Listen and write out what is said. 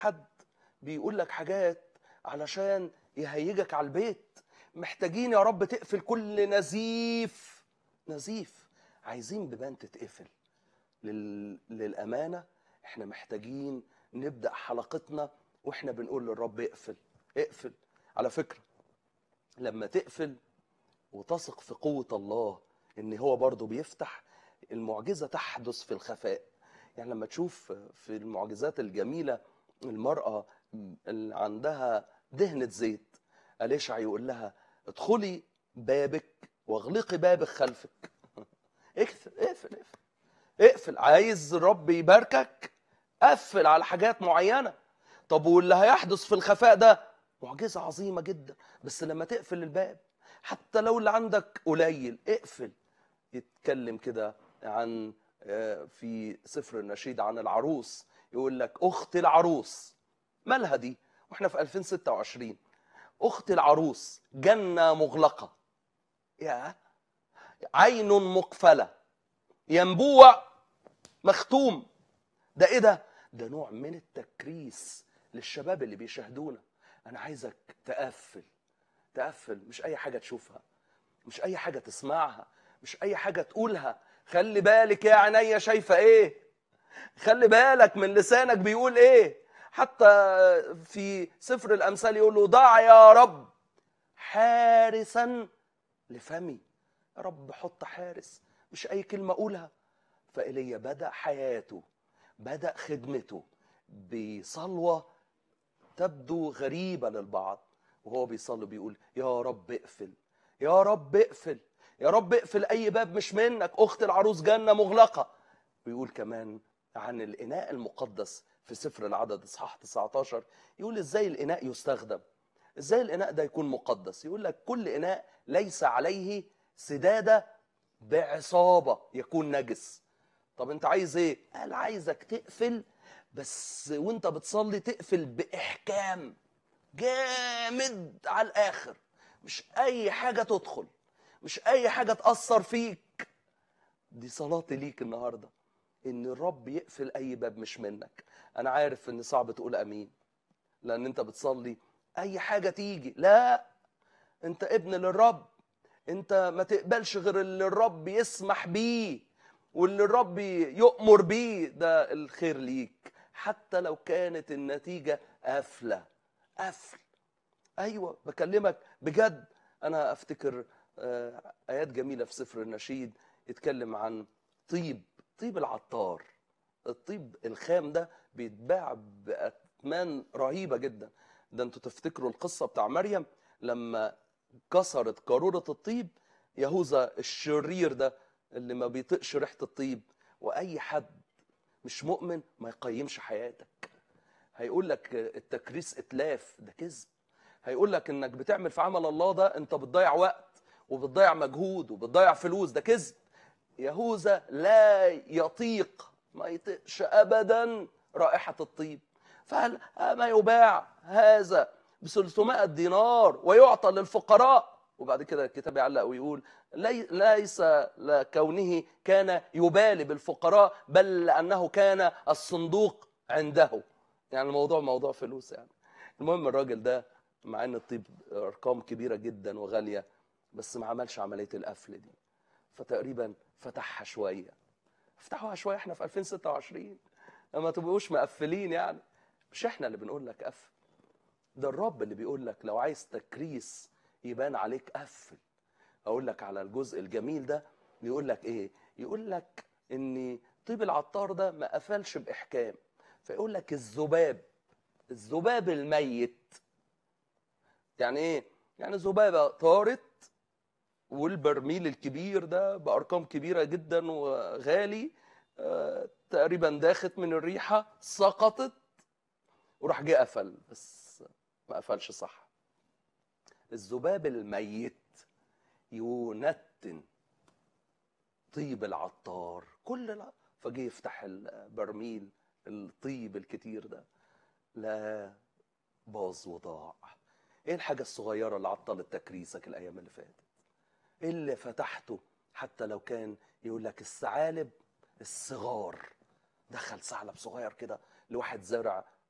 حد بيقول لك حاجات علشان يهيجك على البيت محتاجين يا رب تقفل كل نزيف نزيف عايزين بيبان تتقفل لل... للأمانة احنا محتاجين نبدأ حلقتنا واحنا بنقول للرب اقفل اقفل على فكرة لما تقفل وتثق في قوة الله ان هو برضه بيفتح المعجزة تحدث في الخفاء يعني لما تشوف في المعجزات الجميلة المرأة اللي عندها دهنة زيت أليشع يقول لها ادخلي بابك واغلقي بابك خلفك اقفل اقفل اقفل اقفل عايز الرب يباركك قفل على حاجات معينة طب واللي هيحدث في الخفاء ده معجزة عظيمة جدا بس لما تقفل الباب حتى لو اللي عندك قليل اقفل يتكلم كده عن آه، في سفر النشيد عن العروس يقول لك اخت العروس مالها دي واحنا في 2026 اخت العروس جنة مغلقة يا عين مقفلة ينبوع مختوم ده ايه ده ده نوع من التكريس للشباب اللي بيشاهدونا انا عايزك تقفل تقفل مش اي حاجه تشوفها مش اي حاجه تسمعها مش اي حاجه تقولها خلي بالك يا عينيا شايفه ايه خلي بالك من لسانك بيقول ايه حتى في سفر الامثال يقول له ضع يا رب حارسا لفمي يا رب حط حارس مش اي كلمه اقولها فايليا بدا حياته بدا خدمته بصلوه تبدو غريبه للبعض وهو بيصلي بيقول يا رب اقفل يا رب اقفل يا رب اقفل اي باب مش منك اخت العروس جنه مغلقه ويقول كمان عن الاناء المقدس في سفر العدد اصحاح 19 يقول ازاي الاناء يستخدم ازاي الاناء ده يكون مقدس يقول لك كل اناء ليس عليه سداده بعصابه يكون نجس طب انت عايز ايه قال عايزك تقفل بس وانت بتصلي تقفل باحكام جامد على الاخر مش اي حاجه تدخل مش اي حاجه تاثر فيك دي صلاتي ليك النهارده ان الرب يقفل اي باب مش منك انا عارف ان صعب تقول امين لان انت بتصلي اي حاجه تيجي لا انت ابن للرب انت ما تقبلش غير اللي الرب يسمح بيه واللي الرب يؤمر بيه ده الخير ليك حتى لو كانت النتيجه قافله قفل ايوه بكلمك بجد انا افتكر آه، ايات جميله في سفر النشيد يتكلم عن طيب طيب العطار الطيب الخام ده بيتباع باثمان رهيبه جدا ده انتوا تفتكروا القصه بتاع مريم لما كسرت قاروره الطيب يهوذا الشرير ده اللي ما بيطقش ريحه الطيب واي حد مش مؤمن ما يقيمش حياتك هيقول لك التكريس اتلاف ده كذب هيقول لك انك بتعمل في عمل الله ده انت بتضيع وقت وبتضيع مجهود وبتضيع فلوس ده كذب يهوذا لا يطيق ما يطيقش ابدا رائحه الطيب فهل ما يباع هذا ب 300 دينار ويعطى للفقراء وبعد كده الكتاب يعلق ويقول لي ليس لكونه كان يبالي بالفقراء بل لانه كان الصندوق عنده يعني الموضوع موضوع فلوس يعني المهم الراجل ده مع ان الطيب ارقام كبيره جدا وغاليه بس ما عملش عمليه القفل دي فتقريبا فتحها شويه افتحوها شويه احنا في 2026 ما تبقوش مقفلين يعني مش احنا اللي بنقول لك قفل ده الرب اللي بيقول لك لو عايز تكريس يبان عليك قفل اقول لك على الجزء الجميل ده يقول لك ايه يقول لك ان طيب العطار ده ما قفلش باحكام فيقول لك الذباب الذباب الميت يعني ايه يعني ذبابه طارت والبرميل الكبير ده بارقام كبيره جدا وغالي آه، تقريبا داخت من الريحه سقطت وراح جه قفل بس ما قفلش صح الذباب الميت ينتن طيب العطار كل لا فجه يفتح البرميل الطيب الكتير ده لا باظ وضاع ايه الحاجه الصغيره اللي عطلت تكريسك الايام اللي فاتت ايه اللي فتحته حتى لو كان يقول لك الثعالب الصغار دخل ثعلب صغير كده لواحد زرع